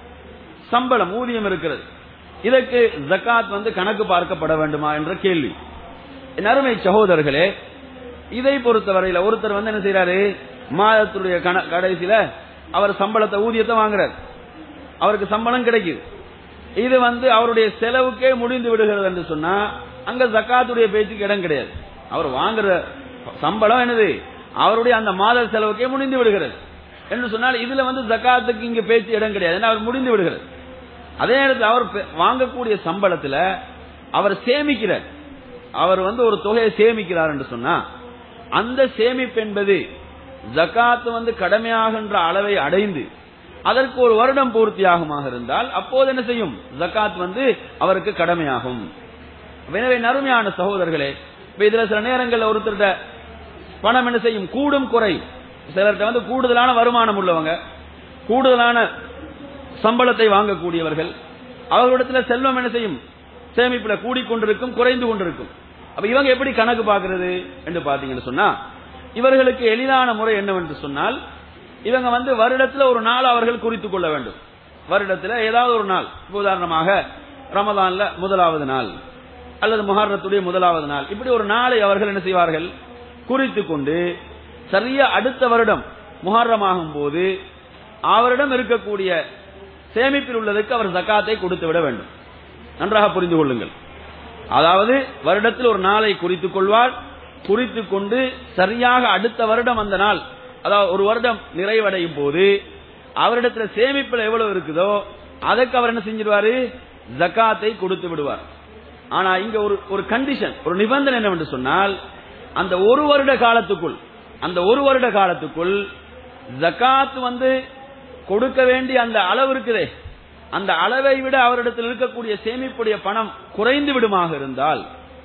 சம்பளம் ஊதியம் இருக்கிறது இதற்கு ஜக்காத் வந்து கணக்கு பார்க்கப்பட வேண்டுமா என்ற கேள்வி என் அருமை சகோதரர்களே இதை பொறுத்தவரையில ஒருத்தர் வந்து என்ன செய்யறாரு மாதத்துடைய கண- கடைசியில அவர் சம்பளத்தை ஊதியத்தை வாங்குறார் அவருக்கு சம்பளம் கிடைக்குது இது வந்து அவருடைய செலவுக்கே முடிந்து விடுகிறது என்று சொன்னா அங்க ஜக்காத்துடைய பேச்சுக்கு இடம் கிடையாது அவர் வாங்குற சம்பளம் என்னது அவருடைய அந்த மாத செலவுக்கே முடிந்து விடுகிறது என்று சொன்னால் இதுல வந்து ஜக்காத்துக்கு இங்க பேச்சு இடம் கிடையாது ஏன்னா அவர் முடிந்து விடுகிறது அதே நேரத்தில் அவர் பெ- வாங்கக்கூடிய சம்பளத்துல அவர் சேமிக்கிறார் அவர் வந்து ஒரு தொகையை சேமிக்கிறார் என்று சொன்னா அந்த சேமிப்பு என்பது ஜக்காத் வந்து கடமையாகின்ற அளவை அடைந்து அதற்கு ஒரு வருடம் பூர்த்தியாகுமாக இருந்தால் அப்போது என்ன செய்யும் ஜக்காத் வந்து அவருக்கு கடமையாகும் எனவே நறுமையான சகோதரர்களே இப்ப இதுல சில நேரங்கள்ல ஒருத்தர்கிட்ட பணம் என்ன செய்யும் கூடும் குறை சிலர்கிட்ட வந்து கூடுதலான வருமானம் உள்ளவங்க கூடுதலான சம்பளத்தை வாங்கக்கூடியவர்கள் அவர்களிடத்துல செல்வம் என்ன செய்யும் சேமிப்புல கூடிக்கொண்டிருக்கும் குறைந்து கொண்டிருக்கும் அப்ப இவங்க எப்படி கணக்கு பார்க்கிறது என்று பாத்தீங்கன்னு சொன்னா இவர்களுக்கு எளிதான முறை என்னவென்று சொன்னால் இவங்க வந்து வருடத்துல ஒரு நாள் அவர்கள் குறித்துக் கொள்ள வேண்டும் வருடத்துல ஏதாவது ஒரு நாள் இப்ப உதாரணமாக ரமதான்ல முதலாவது நாள் அல்லது முஹர்ரத்துடைய முதலாவது நாள் இப்படி ஒரு நாளை அவர்கள் என்ன செய்வார்கள் குறித்துக் கொண்டு சரியா அடுத்த வருடம் முஹர்ரமாகும் போது அவரிடம் இருக்கக்கூடிய சேமிப்பில் உள்ளதுக்கு அவர் ஜக்காத்தை கொடுத்து விட வேண்டும் நன்றாக புரிந்து கொள்ளுங்கள் அதாவது வருடத்தில் ஒரு நாளை குறித்துக் கொள்வார் குறித்துக் கொண்டு சரியாக அடுத்த வருடம் அந்த நாள் அதாவது ஒரு வருடம் நிறைவடையும் போது அவரிடத்துல சேமிப்பில் எவ்வளவு இருக்குதோ அதுக்கு அவர் என்ன செஞ்சிருவாரு ஜக்காத்தை கொடுத்து விடுவார் ஆனா இங்க ஒரு ஒரு கண்டிஷன் ஒரு நிபந்தனை என்னவென்று சொன்னால் அந்த ஒரு வருட காலத்துக்குள் அந்த ஒரு வருட காலத்துக்குள் ஜக்காத் வந்து கொடுக்க வேண்டிய அந்த அளவு இருக்குதே அந்த அளவை விட அவரிடத்தில் இருக்கக்கூடிய சேமிப்புடைய பணம் குறைந்து விடுமாக இருந்தால்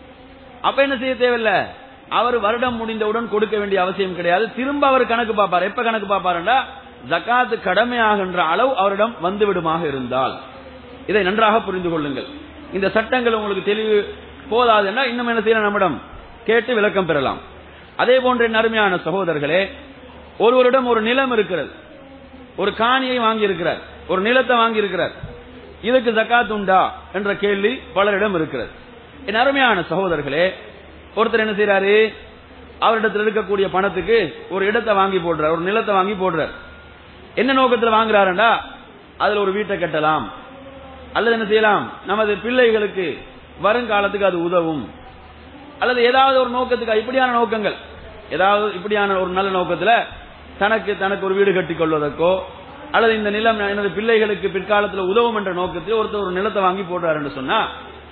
அப்ப என்ன செய்ய தேவையில்லை அவர் வருடம் முடிந்தவுடன் கொடுக்க வேண்டிய அவசியம் கிடையாது திரும்ப அவர் கணக்கு பார்ப்பார் எப்ப கணக்கு பார்ப்பாருண்டா ஜக்காத்து கடமையாகின்ற அளவு அவரிடம் வந்து விடுமாக இருந்தால் இதை நன்றாக புரிந்து கொள்ளுங்கள் இந்த சட்டங்கள் உங்களுக்கு தெளிவு போதாதுன்னா இன்னும் என்ன செய்யலாம் நம்மிடம் கேட்டு விளக்கம் பெறலாம் அதே போன்ற என் அருமையான சகோதரர்களே ஒருவரிடம் ஒரு நிலம் இருக்கிறது ஒரு காணியை வாங்கி இருக்கிறார் ஒரு நிலத்தை வாங்கி இருக்கிறார் இதுக்கு ஜக்காத் உண்டா என்ற கேள்வி பலரிடம் இருக்கிறது என் அருமையான சகோதரர்களே ஒருத்தர் என்ன செய்யறாரு அவரிடத்தில் இருக்கக்கூடிய பணத்துக்கு ஒரு இடத்தை வாங்கி போடுறார் ஒரு நிலத்தை வாங்கி போடுறார் என்ன நோக்கத்தில் வாங்குறாருண்டா அதுல ஒரு வீட்டை கட்டலாம் அல்லது என்ன செய்யலாம் நமது பிள்ளைகளுக்கு வருங்காலத்துக்கு அது உதவும் அல்லது ஏதாவது ஒரு நோக்கத்துக்கு இப்படியான நோக்கங்கள் ஏதாவது இப்படியான ஒரு நல்ல நோக்கத்துல தனக்கு தனக்கு ஒரு வீடு கட்டிக் கொள்வதற்கோ அல்லது இந்த நிலம் எனது பிள்ளைகளுக்கு பிற்காலத்தில் உதவும் என்ற நோக்கத்தில் ஒருத்தர் ஒரு நிலத்தை வாங்கி போடுறாருன்னு சொன்னா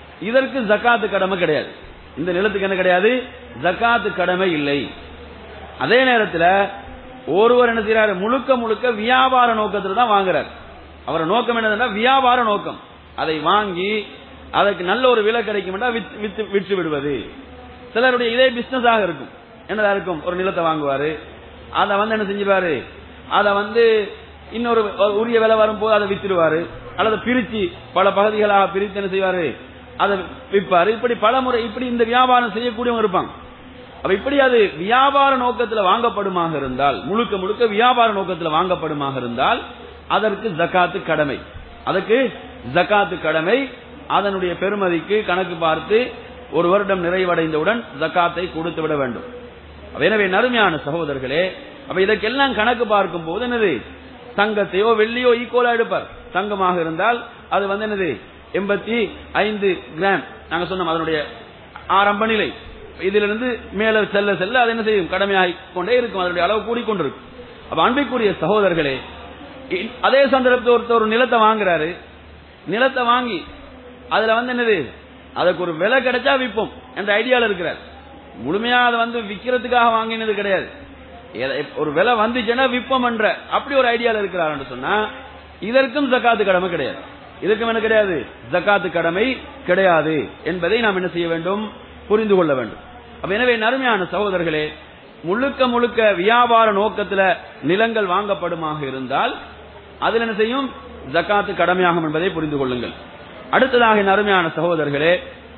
இதற்கு ஜக்காத்து கடமை கிடையாது இந்த நிலத்துக்கு என்ன கிடையாது ஜக்காத்து கடமை இல்லை அதே நேரத்தில் ஒருவர் என்ன செய்யறாரு முழுக்க முழுக்க வியாபார நோக்கத்தில் தான் வாங்குறார் அவர் நோக்கம் என்னதுன்னா வியாபார நோக்கம் அதை வாங்கி அதற்கு நல்ல ஒரு விலை கிடைக்கும் வித்து விற்று விடுவது சிலருடைய இதே பிசினஸ் ஆக இருக்கும் என்னதா இருக்கும் ஒரு நிலத்தை வாங்குவாரு அதை வந்து என்ன செஞ்சுவாரு அதை வந்து இன்னொரு உரிய விலை வரும்போது அதை வித்துடுவாரு அல்லது பிரிச்சு பல பகுதிகளாக பிரித்து என்ன செய்வாரு அதை விற்பாரு இப்படி பல முறை இப்படி இந்த வியாபாரம் செய்யக்கூடியவங்க இருப்பாங்க அப்ப இப்படி அது வியாபார நோக்கத்தில் வாங்கப்படுமாக இருந்தால் முழுக்க முழுக்க வியாபார நோக்கத்தில் வாங்கப்படுமாக இருந்தால் அதற்கு ஜக்காத்து கடமை அதற்கு ஜக்காத்து கடமை அதனுடைய பெருமதிக்கு கணக்கு பார்த்து ஒரு வருடம் நிறைவடைந்தவுடன் ஜக்காத்தை கொடுத்து விட வேண்டும் எனவே நறுமையான சகோதரர்களே அப்ப இதற்கெல்லாம் கணக்கு பார்க்கும் போது என்னது தங்கத்தையோ வெள்ளியோ ஈக்குவலா எடுப்பார் தங்கமாக இருந்தால் அது வந்து என்னது எண்பத்தி ஐந்து கிராம் நாங்க சொன்னோம் அதனுடைய ஆரம்ப நிலை இதிலிருந்து மேல செல்ல செல்ல அது என்ன செய்யும் கடமையாகி கொண்டே இருக்கும் அதனுடைய அளவு கூடிக்கொண்டிருக்கும் அப்ப அன்பிற்குரிய சகோதரர்களே அதே சந்தர்ப்பத்தில் ஒருத்தர் ஒரு நிலத்தை வாங்குறாரு நிலத்தை வாங்கி அதுல வந்து என்னது அதுக்கு ஒரு விலை கிடைச்சா விற்போம் என்ற ஐடியால இருக்கிறார் முழுமையா அதை வந்து விற்கிறதுக்காக வாங்கினது கிடையாது ஒரு விலை வந்துச்சுன்னா விற்பம் என்ற அப்படி ஒரு ஐடியால இருக்கிறார் சொன்னா இதற்கும் ஜக்காத்து கடமை கிடையாது இதற்கும் என்ன கிடையாது ஜக்காத்து கடமை கிடையாது என்பதை நாம் என்ன செய்ய வேண்டும் புரிந்து கொள்ள வேண்டும் அப்ப எனவே நறுமையான சகோதரர்களே முழுக்க முழுக்க வியாபார நோக்கத்துல நிலங்கள் வாங்கப்படுமாக இருந்தால் அதில் என்ன செய்யும் ஜக்காத்து கடமையாகும் என்பதை புரிந்து கொள்ளுங்கள் அடுத்ததாக அருமையான சகோதரர்களே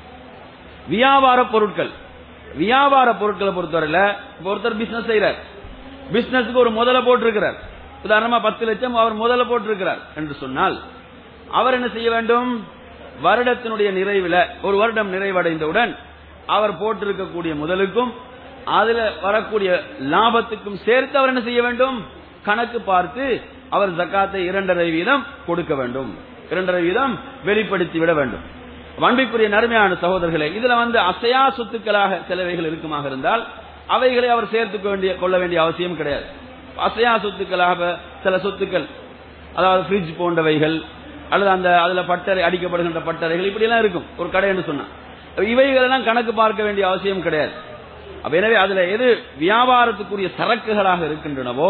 வியாபார பொருட்கள் வியாபார பொருட்களை பொறுத்தவரையில ஒருத்தர் பிசினஸ் செய்யறார் பிசினஸ்க்கு ஒரு முதல போட்டிருக்கிறார் உதாரணமா பத்து லட்சம் அவர் முதல போட்டிருக்கிறார் என்று சொன்னால் அவர் என்ன செய்ய வேண்டும் வருடத்தினுடைய நிறைவில் ஒரு வருடம் நிறைவடைந்தவுடன் அவர் போட்டிருக்கக்கூடிய முதலுக்கும் அதுல வரக்கூடிய லாபத்துக்கும் சேர்த்து அவர் என்ன செய்ய வேண்டும் கணக்கு பார்த்து அவர் ஜக்காத்தை இரண்டரை வீதம் கொடுக்க வேண்டும் இரண்டரை வீதம் வெளிப்படுத்தி விட வேண்டும் அன்பிற்குரிய நறுமையான சகோதரர்களே இதுல வந்து அசையா சொத்துக்களாக சிலவைகள் இருக்குமாக இருந்தால் அவைகளை அவர் சேர்த்துக்க வேண்டிய கொள்ள வேண்டிய அவசியம் கிடையாது அசையா சொத்துக்களாக சில சொத்துக்கள் அதாவது பிரிட்ஜ் போன்றவைகள் அல்லது அந்த அதுல பட்டறை அடிக்கப்படுகின்ற பட்டறைகள் இப்படி எல்லாம் இருக்கும் ஒரு கடை என்று சொன்னா இவைகளெல்லாம் கணக்கு பார்க்க வேண்டிய அவசியம் கிடையாது எனவே அதுல எது வியாபாரத்துக்குரிய சரக்குகளாக இருக்கின்றனவோ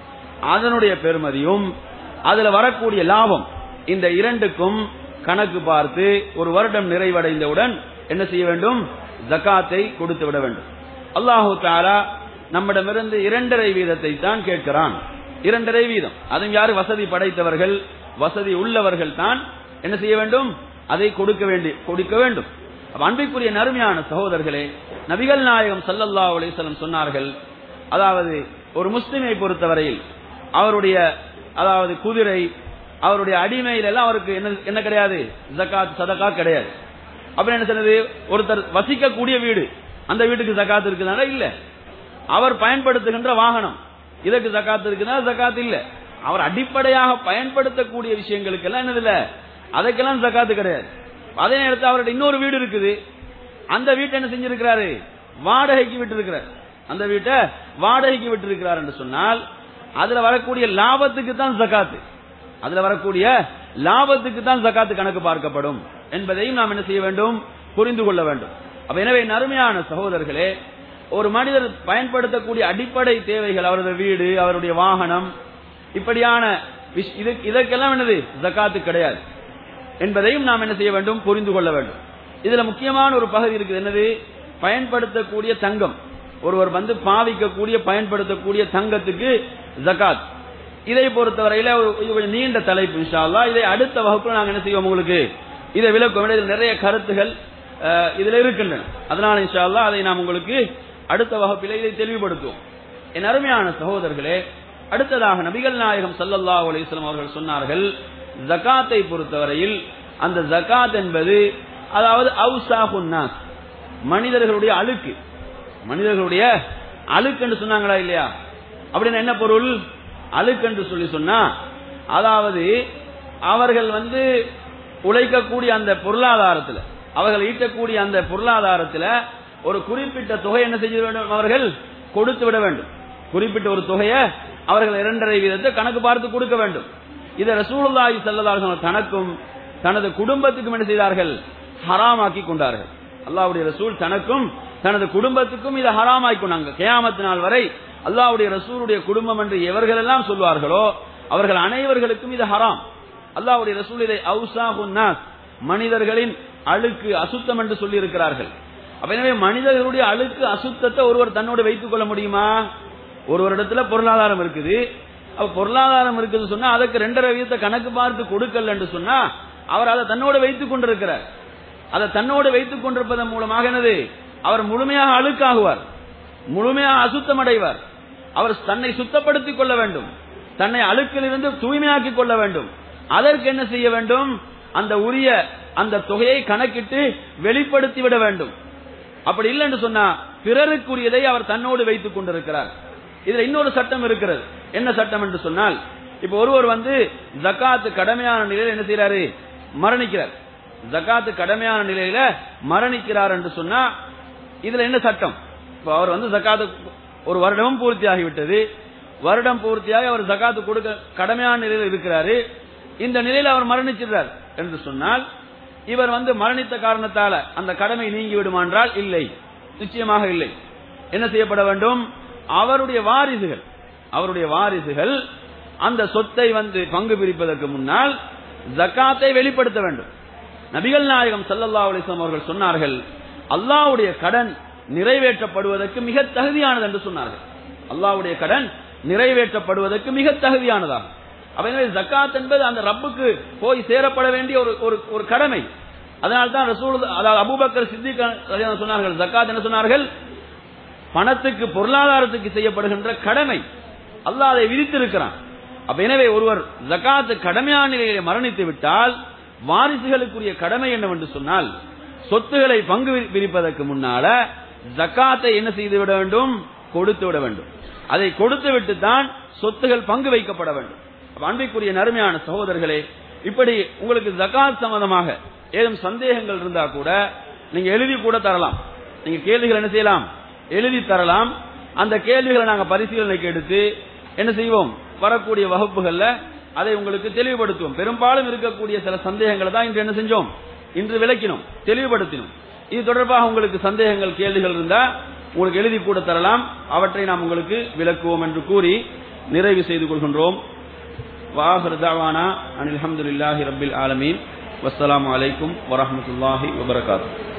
அதனுடைய பெருமதியும் அதுல வரக்கூடிய லாபம் இந்த இரண்டுக்கும் கணக்கு பார்த்து ஒரு வருடம் நிறைவடைந்தவுடன் என்ன செய்ய வேண்டும் ஜக்காத்தை கொடுத்து விட வேண்டும் அல்லாஹு தாரா நம்மிடமிருந்து இரண்டரை வீதத்தை தான் கேட்கிறான் இரண்டரை வீதம் அதுவும் யாரு வசதி படைத்தவர்கள் வசதி உள்ளவர்கள் தான் என்ன செய்ய வேண்டும் அதை கொடுக்க வேண்டி கொடுக்க வேண்டும் அன்பிற்குரிய நறுமையான சகோதரர்களே நபிகள் நாயகம் சல்லல்லா அலிசல்லம் சொன்னார்கள் அதாவது ஒரு முஸ்லிமை பொறுத்தவரையில் அவருடைய அதாவது குதிரை அவருடைய அடிமையில எல்லாம் அவருக்கு என்ன என்ன கிடையாது ஜக்காத் சதக்கா கிடையாது அப்புறம் என்ன சொன்னது ஒருத்தர் வசிக்கக்கூடிய வீடு அந்த வீட்டுக்கு ஜக்காத் இருக்குதானா இல்ல அவர் பயன்படுத்துகின்ற வாகனம் இதற்கு ஜக்காத் இருக்குதா ஜக்காத் இல்ல அவர் அடிப்படையாக பயன்படுத்தக்கூடிய விஷயங்களுக்கு எல்லாம் என்னது இல்ல அதுக்கெல்லாம் ஜக்காத்து கிடையாது அதே நேரத்தில் அவருடைய இன்னொரு வீடு இருக்குது அந்த வீட்டை என்ன செஞ்சிருக்கிறாரு வாடகைக்கு விட்டு இருக்கிறார் அந்த வீட்டை வாடகைக்கு விட்டு இருக்கிறார் என்று சொன்னால் அதுல வரக்கூடிய லாபத்துக்கு தான் ஜக்காத்து அதுல வரக்கூடிய லாபத்துக்கு தான் ஜக்காத்து கணக்கு பார்க்கப்படும் என்பதையும் நாம் என்ன செய்ய வேண்டும் புரிந்து கொள்ள வேண்டும் அப்ப எனவே நறுமையான சகோதரர்களே ஒரு மனிதர் பயன்படுத்தக்கூடிய அடிப்படை தேவைகள் அவரது வீடு அவருடைய வாகனம் இப்படியான இதற்கெல்லாம் என்னது ஜக்காத்து கிடையாது என்பதையும் நாம் என்ன செய்ய வேண்டும் புரிந்து கொள்ள வேண்டும் இதுல முக்கியமான ஒரு பகுதி இருக்குது என்னது பயன்படுத்தக்கூடிய தங்கம் ஒருவர் வந்து பாவிக்கக்கூடிய பயன்படுத்தக்கூடிய தங்கத்துக்கு ஜக்காத் இதை பொறுத்தவரையில கொஞ்சம் நீண்ட தலைப்பு இன்ஷால்லா இதை அடுத்த வகுப்புல நாங்க என்ன செய்வோம் உங்களுக்கு இதை விளக்கும் இதில் நிறைய கருத்துகள் இதுல இருக்கின்றன அதனால இன்ஷால்லா அதை நாம் உங்களுக்கு அடுத்த வகுப்பில இதை தெளிவுபடுத்துவோம் என் அருமையான சகோதரர்களே அடுத்ததாக நபிகள் நாயகம் சல்லல்லா அலிஸ்லாம் அவர்கள் சொன்னார்கள் ஜக்காத்தை பொறுத்தவரையில் அந்த ஜக்காத் என்பது அதாவது அவுசாகுன்னாஸ் மனிதர்களுடைய அழுக்கு மனிதர்களுடைய அழுக்கு என்று சொன்னாங்களா இல்லையா அப்படின்னு என்ன பொருள் அழுக்கு என்று சொல்லி சொன்னா அதாவது அவர்கள் வந்து உழைக்கக்கூடிய அந்த பொருளாதாரத்தில் அவர்கள் ஈட்டக்கூடிய அந்த பொருளாதாரத்தில் ஒரு குறிப்பிட்ட தொகை என்ன செய்ய வேண்டும் அவர்கள் கொடுத்து விட வேண்டும் குறிப்பிட்ட ஒரு தொகையை அவர்கள் இரண்டரை வீதத்தை கணக்கு பார்த்து கொடுக்க வேண்டும் இதை ரசூலுல்லாஹி ஸல்லல்லாஹு தனக்கும் தனது குடும்பத்துக்கும் என்ன செய்தார்கள் ஹராமாக்கி கொண்டார்கள் அல்லாஹ்வுடைய ரசூல் தனக்கும் தனது குடும்பத்துக்கும் இதை ஹராமாக்கி கொண்டாங்க கியாமத்து நாள் வரை அல்லாஹ்வுடைய ரசூலுடைய குடும்பம் என்று எவர்களெல்லாம் சொல்வார்களோ அவர்கள் அனைவர்களுக்கும் இது ஹராம் அல்லாஹ்வுடைய ரசூல் இதை அவுசாஹுன் நாஸ் மனிதர்களின் அழுக்கு அசுத்தம் என்று சொல்லி இருக்கிறார்கள் அப்ப எனவே மனிதர்களுடைய அழுக்கு அசுத்தத்தை ஒருவர் தன்னோடு வைத்துக் கொள்ள முடியுமா ஒருவரிடத்துல பொருளாதாரம் இருக்குது அப்ப பொருளாதாரம் இருக்குதுன்னு சொன்னா அதுக்கு ரெண்டரை வீதத்தை கணக்கு பார்த்து கொடுக்கல என்று சொன்னா அவர் அதை தன்னோடு வைத்துக் கொண்டிருக்கிறார் அதை தன்னோடு வைத்துக் கொண்டிருப்பதன் மூலமாக என்னது அவர் முழுமையாக அழுக்காகுவார் முழுமையாக அசுத்தம் அடைவார் அவர் தன்னை சுத்தப்படுத்திக் கொள்ள வேண்டும் தன்னை அழுக்கிலிருந்து தூய்மையாக்கிக் கொள்ள வேண்டும் அதற்கு என்ன செய்ய வேண்டும் அந்த உரிய அந்த தொகையை கணக்கிட்டு வெளிப்படுத்தி விட வேண்டும் அப்படி இல்லை என்று சொன்னா பிறருக்குரியதை அவர் தன்னோடு வைத்துக் கொண்டிருக்கிறார் இதுல இன்னொரு சட்டம் இருக்கிறது என்ன சட்டம் என்று சொன்னால் இப்ப ஒருவர் வந்து ஜக்காத்து கடமையான நிலையில் என்ன செய்யறாரு மரணிக்கிறார் ஜக்காத்து கடமையான நிலையில மரணிக்கிறார் என்று சொன்னா இதுல என்ன சட்டம் இப்ப அவர் வந்து ஜக்காத்து ஒரு வருடமும் பூர்த்தி ஆகிவிட்டது வருடம் பூர்த்தியாகி அவர் ஜக்காத்து கொடுக்க கடமையான நிலையில் இருக்கிறாரு இந்த நிலையில் அவர் மரணிச்சிடுறார் என்று சொன்னால் இவர் வந்து மரணித்த காரணத்தால அந்த கடமை நீங்கி விடுமான்றால் இல்லை நிச்சயமாக இல்லை என்ன செய்யப்பட வேண்டும் அவருடைய வாரிசுகள் அவருடைய வாரிசுகள் அந்த சொத்தை வந்து பங்கு பிரிப்பதற்கு முன்னால் ஜக்காத்தை வெளிப்படுத்த வேண்டும் நபிகள் நாயகம் சல்லல்லா அலிஸ்லாம் அவர்கள் சொன்னார்கள் அல்லாவுடைய கடன் நிறைவேற்றப்படுவதற்கு மிக தகுதியானது என்று சொன்னார்கள் அல்லாவுடைய கடன் நிறைவேற்றப்படுவதற்கு மிக தகுதியானதாகும் அப்ப எனவே ஜக்காத் என்பது அந்த ரப்புக்கு போய் சேரப்பட வேண்டிய ஒரு ஒரு ஒரு கடமை அதனால்தான் ரசூல் அதாவது அபூபக்கர் சித்திக் சொன்னார்கள் ஜக்காத் என்ன சொன்னார்கள் பணத்துக்கு பொருளாதாரத்துக்கு செய்யப்படுகின்ற கடமை அல்லாஹ் அதை விதித்திருக்கிறான் அப்ப எனவே ஒருவர் ஜக்காத்து கடமையான நிலையிலே மரணித்து விட்டால் வாரிசுகளுக்குரிய கடமை என்னவென்று சொன்னால் சொத்துக்களை பங்கு பிரிப்பதற்கு முன்னால ஜக்காத்தை என்ன செய்து விட வேண்டும் கொடுத்து விட வேண்டும் அதை கொடுத்து விட்டு தான் சொத்துகள் பங்கு வைக்கப்பட வேண்டும் அப்ப அன்பிற்குரிய நறுமையான சகோதரர்களே இப்படி உங்களுக்கு ஜக்காத் சம்பந்தமாக ஏதும் சந்தேகங்கள் இருந்தா கூட நீங்க எழுதி கூட தரலாம் நீங்க கேள்விகள் என்ன செய்யலாம் எழுதி தரலாம் அந்த கேள்விகளை நாங்க பரிசீலனைக்கு எடுத்து என்ன செய்வோம் வரக்கூடிய வகுப்புகள்ல அதை உங்களுக்கு தெளிவுபடுத்துவோம் பெரும்பாலும் இருக்கக்கூடிய சில சந்தேகங்களை தான் இன்று என்ன செஞ்சோம் இன்று விளக்கினோம் தெளிவுபடுத்தினோம் இது தொடர்பாக உங்களுக்கு சந்தேகங்கள் கேள்விகள் இருந்தா உங்களுக்கு எழுதி கூட தரலாம் அவற்றை நாம் உங்களுக்கு விளக்குவோம் என்று கூறி நிறைவு செய்து கொள்கின்றோம் வாஹர் தாவானா அனில் அஹமதுல்லாஹி ரபில் ஆலமீன் வஸ்ஸலாமு அலைக்கும் வரஹமத்துல்லாஹி வபரகாத்து